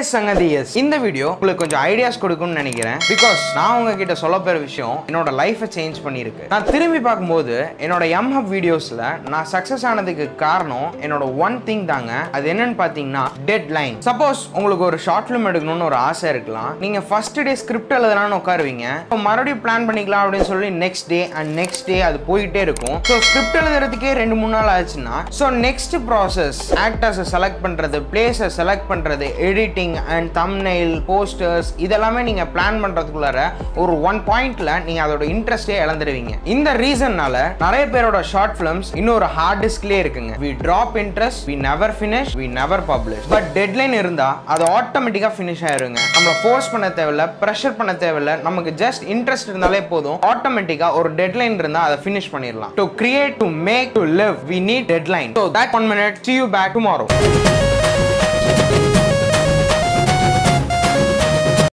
சங்கதி எஸ் இந்த வீடியோ உங்களுக்கு கொஞ்சம் ஐடியாஸ் கொடுக்கும்னு நினைக்கிறேன் பிகாஸ் நான் உங்ககிட்ட சொல்ல போற விஷயம் என்னோட லைஃபை சேஞ்ச் பண்ணியிருக்கு நான் திரும்பி பார்க்கும்போது என்னோட எம்ஹப் வீடியோஸ்ல நான் சக்சஸ் ஆனதுக்கு காரணம் என்னோட ஒன் திங் தாங்க அது என்னன்னு பார்த்தீங்கன்னா டெட் லைன் சப்போஸ் உங்களுக்கு ஒரு ஷார்ட் ஃபிலிம் எடுக்கணும்னு ஒரு ஆசை இருக்கலாம் நீங்க ஃபர்ஸ்ட் டே ஸ்கிரிப்ட் எழுதலாம்னு உட்காருவீங்க இப்போ மறுபடியும் பிளான் பண்ணிக்கலாம் அப்படின்னு சொல்லி next day and next day அது போயிட்டே இருக்கும் ஸோ ஸ்கிரிப்ட் எழுதுறதுக்கே ரெண்டு மூணு நாள் ஆச்சுன்னா ஸோ நெக்ஸ்ட் ப்ராசஸ் ஆக்டர்ஸை செலக்ட் பண்றது பிளேஸை செலக்ட் பண்றது எடிட்டிங் அண்ட் தம்னைல் போஸ்டர்ஸ் இதெல்லாமே நீங்க பிளான் பண்றதுக்குள்ளார ஒரு ஒன் பாயிண்ட்ல நீங்க அதோட இன்ட்ரெஸ்டே இழந்துடுவீங்க இந்த ரீசன்னால நிறைய பேரோட ஷார்ட் ஃபிலிம்ஸ் இன்னொரு ஹார்ட் டிஸ்க்லேயே இருக்குங்க we drop interest we never finish we never publish but deadline இருந்தா அது ஆட்டோமேட்டிக்காக ஃபினிஷ் ஆயிருங்க நம்மளை ஃபோர்ஸ் பண்ண தேவையில்ல ப்ரெஷர் பண்ண தேவையில்ல நமக்கு ஜஸ்ட் இன்ட்ரெஸ்ட் இருந்தாலே போதும் ஆட்டோமேட்டிக்காக ஒரு டெட்லைன் இருந்தால் அதை ஃபினிஷ் பண்ணிடலாம் to create to make to live we need deadline so that one minute see you back tomorrow